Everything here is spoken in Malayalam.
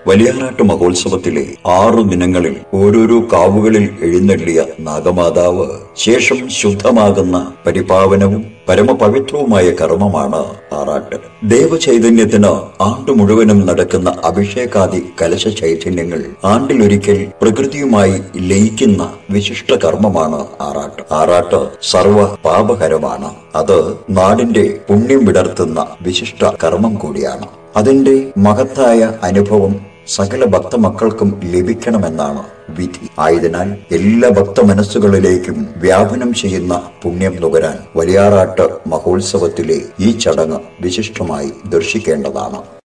വലിയാറാട്ട് മഹോത്സവത്തിലെ ആറു ദിനങ്ങളിൽ ഓരോരോ കാവുകളിൽ എഴുന്നള്ളിയ നാഗമാതാവ് ശേഷം ശുദ്ധമാകുന്ന പരിപാവനവും പരമപവിത്രവുമായ കർമ്മമാണ് ആറാട്ട് ദേവചൈതന്യത്തിന് ആണ്ടു മുഴുവനും നടക്കുന്ന അഭിഷേകാദി കലശ ചൈതന്യങ്ങൾ ആണ്ടിലൊരിക്കൽ പ്രകൃതിയുമായി ലയിക്കുന്ന വിശിഷ്ട കർമ്മമാണ് ആറാട്ട് ആറാട്ട് സർവ പാപകരമാണ് അത് നാടിന്റെ പുണ്യം വിടർത്തുന്ന വിശിഷ്ട കർമ്മം കൂടിയാണ് അതിന്റെ മഹത്തായ അനുഭവം സകല ഭക്തമക്കൾക്കും ലഭിക്കണമെന്നാണ് വിധി ആയതിനാൽ എല്ലാ ഭക്ത മനസ്സുകളിലേക്കും വ്യാപനം ചെയ്യുന്ന പുണ്യം നുകരാൻ വലിയാറാട്ട് മഹോത്സവത്തിലെ ഈ ചടങ്ങ് വിശിഷ്ടമായി ദർശിക്കേണ്ടതാണ്